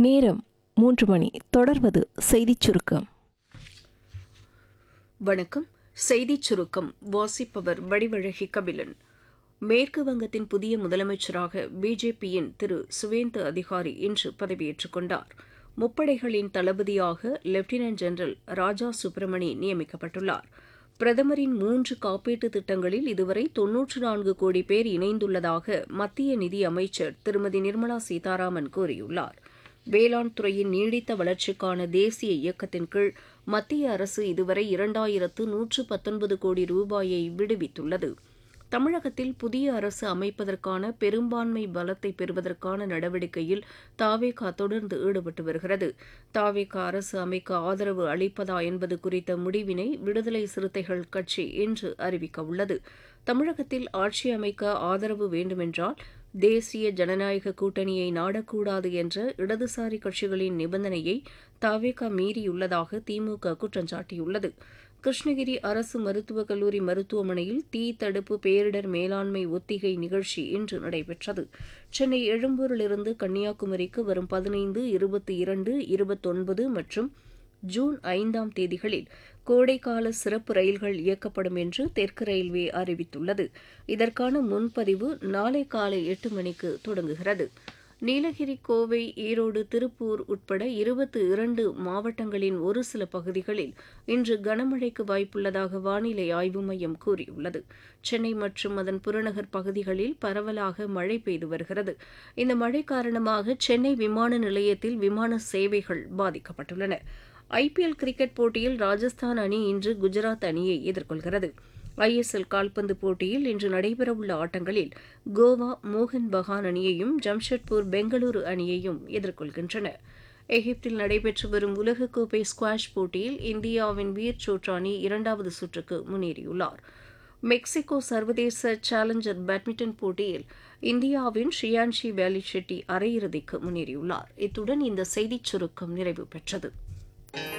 நேரம் மூன்று மணி தொடர்வது செய்திச் சுருக்கம் வணக்கம் செய்திச் சுருக்கம் வாசிப்பவர் வடிவழகி கபிலன் மேற்கு வங்கத்தின் புதிய முதலமைச்சராக பிஜேபியின் திரு சுவேந்து அதிகாரி இன்று பதவியேற்றுக் கொண்டார் முப்படைகளின் தளபதியாக லெப்டினன்ட் ஜெனரல் ராஜா சுப்பிரமணி நியமிக்கப்பட்டுள்ளார் பிரதமரின் மூன்று காப்பீட்டு திட்டங்களில் இதுவரை தொன்னூற்று நான்கு கோடி பேர் இணைந்துள்ளதாக மத்திய நிதி அமைச்சர் திருமதி நிர்மலா சீதாராமன் கூறியுள்ளார் வேளாண் துறையின் நீடித்த வளர்ச்சிக்கான தேசிய இயக்கத்தின் கீழ் மத்திய அரசு இதுவரை இரண்டாயிரத்து நூற்று பத்தொன்பது கோடி ரூபாயை விடுவித்துள்ளது தமிழகத்தில் புதிய அரசு அமைப்பதற்கான பெரும்பான்மை பலத்தை பெறுவதற்கான நடவடிக்கையில் தாவேகா தொடர்ந்து ஈடுபட்டு வருகிறது தாவேகா அரசு அமைக்க ஆதரவு அளிப்பதா என்பது குறித்த முடிவினை விடுதலை சிறுத்தைகள் கட்சி இன்று அறிவிக்க உள்ளது தமிழகத்தில் ஆட்சி அமைக்க ஆதரவு வேண்டுமென்றால் தேசிய ஜனநாயக கூட்டணியை நாடக்கூடாது என்ற இடதுசாரி கட்சிகளின் நிபந்தனையை தாவேகா மீறியுள்ளதாக திமுக குற்றம் சாட்டியுள்ளது கிருஷ்ணகிரி அரசு மருத்துவக் கல்லூரி மருத்துவமனையில் தீ தடுப்பு பேரிடர் மேலாண்மை ஒத்திகை நிகழ்ச்சி இன்று நடைபெற்றது சென்னை எழும்பூரிலிருந்து கன்னியாகுமரிக்கு வரும் பதினைந்து இருபத்தி இரண்டு இருபத்தொன்பது மற்றும் ஜூன் ஐந்தாம் தேதிகளில் கோடைக்கால சிறப்பு ரயில்கள் இயக்கப்படும் என்று தெற்கு ரயில்வே அறிவித்துள்ளது இதற்கான முன்பதிவு நாளை காலை எட்டு மணிக்கு தொடங்குகிறது நீலகிரி கோவை ஈரோடு திருப்பூர் உட்பட இருபத்தி இரண்டு மாவட்டங்களின் ஒரு சில பகுதிகளில் இன்று கனமழைக்கு வாய்ப்புள்ளதாக வானிலை ஆய்வு மையம் கூறியுள்ளது சென்னை மற்றும் அதன் புறநகர் பகுதிகளில் பரவலாக மழை பெய்து வருகிறது இந்த மழை காரணமாக சென்னை விமான நிலையத்தில் விமான சேவைகள் பாதிக்கப்பட்டுள்ளன ஐபிஎல் கிரிக்கெட் போட்டியில் ராஜஸ்தான் அணி இன்று குஜராத் அணியை எதிர்கொள்கிறது ஐஎஸ்எல் கால்பந்து போட்டியில் இன்று நடைபெறவுள்ள ஆட்டங்களில் கோவா மோகன் பகான் அணியையும் ஜம்ஷெட்பூர் பெங்களூரு அணியையும் எதிர்கொள்கின்றன எகிப்தில் நடைபெற்று வரும் உலகக்கோப்பை ஸ்குவாஷ் போட்டியில் இந்தியாவின் வீர் சோட்ரானி இரண்டாவது சுற்றுக்கு முன்னேறியுள்ளார் மெக்சிகோ சர்வதேச சேலஞ்சர் பேட்மிண்டன் போட்டியில் இந்தியாவின் ஷியான்ஷி வேலி ஷெட்டி அரையிறுதிக்கு முன்னேறியுள்ளார் இத்துடன் இந்த செய்திச் சுருக்கம் நிறைவு பெற்றது